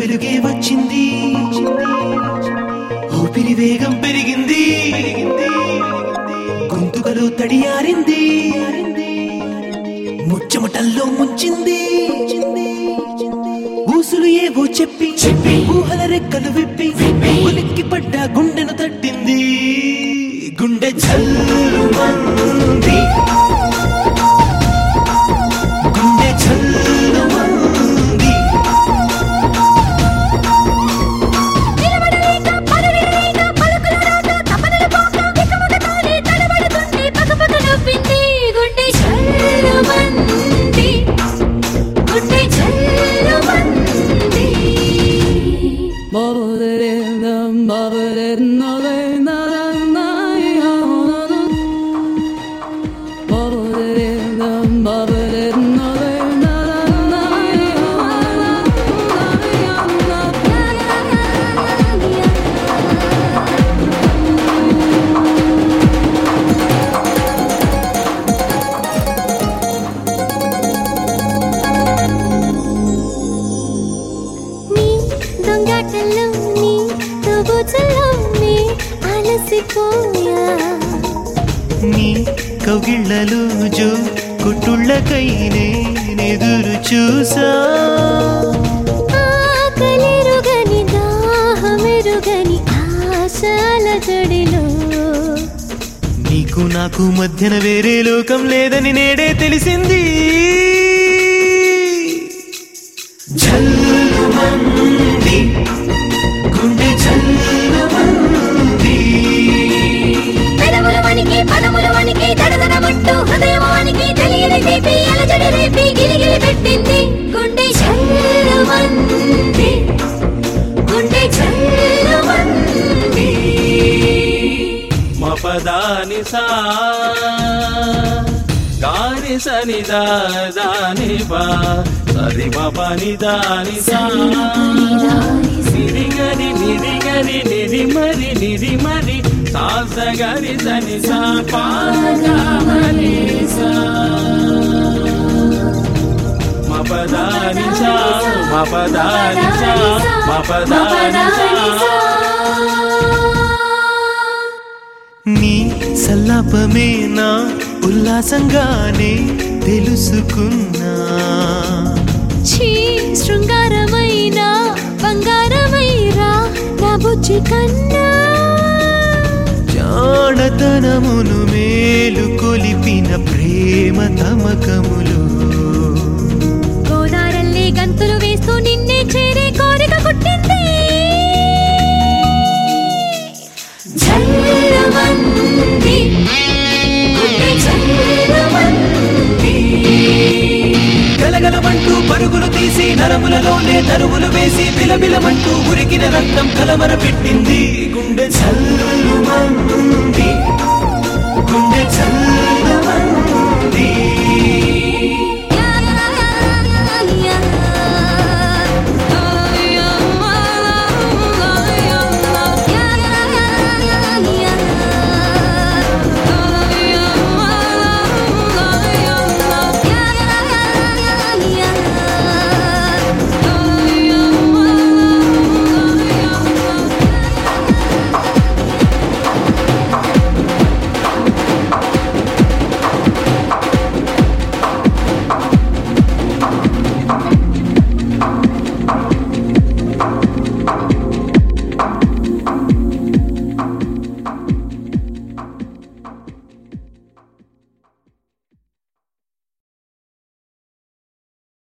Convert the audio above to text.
వెలుగే వచ్చింది ఊపిరి వేగం పెరిగింది గొంతుకలో తడియారింది ముచ్చమటల్లో ముంచింది ఊసులు ఏవో చెప్పి చెప్పి ఊహల రెక్కలు విప్పి ఉలిక్కి పడ్డ గుండెను తట్టింది గుండె చల్లుమంది గుండె చల్లుమంది నిలబడలేక పరుగెడలేక పలుకులు రాక తపనలు పోక వికమకతోనే తడబడుతుంది పకపక నవ్వింది గుండె చల్లుమంది గుండె చల్లుమంది నీ దొంగాటల్లో నీ తోబుచుల్లో నీ అలసిపోయా నీ కౌగిళ్ళలో జో కొట్టుళ్ళకై నేనెదురు చూసా ఆకలిరుగని దాహమెరుగని ఆశాల జడిలో నీకు నాకు మధ్యన వేరే లోకం లేదని నేడే తెలిసింది జల్లుమంది గుండె జల్లుమంది పెదవుల వనికి పదముల వనికి దడదడమంటూ హృదయం వనికి తెలియని తీపి అలజడి రేపి గిలిగిలి పెట్టింది గుండె చల్లుమంది గుండె చల్లుమంది మపదాని సా గాని సని దాని బా సరి మపని దాని సా నిరిగరి నిరిగరి నిరి మరి నిరి మరి సాస గరి సని సా పాగమని సా మపదాని సా మపదాని సా మపదాని సా నీ సల్లాపమే నా ఉల్లాసంగానే తెలుసుకున్నా ఛీ శృంగారమైన బంగారమైరా నా బుజ్జి కన్నా జాడతనమును మేలు కొలిపిన ప్రేమ తమకములు గోదారల్లి గంతులు వేస్తూ నిన్నే చేరే కోరిక పుట్టింది జల్లుమంది గుండె జల్లుమంది గలగలమంటూ పరుగులు తీసి నరములలోనే తరువులు వేసి బిలబిలమంటూ ఉరికిన రక్తం కలవర పెట్టింది గుండె చల్లుమంది గుండె చల్లుమంది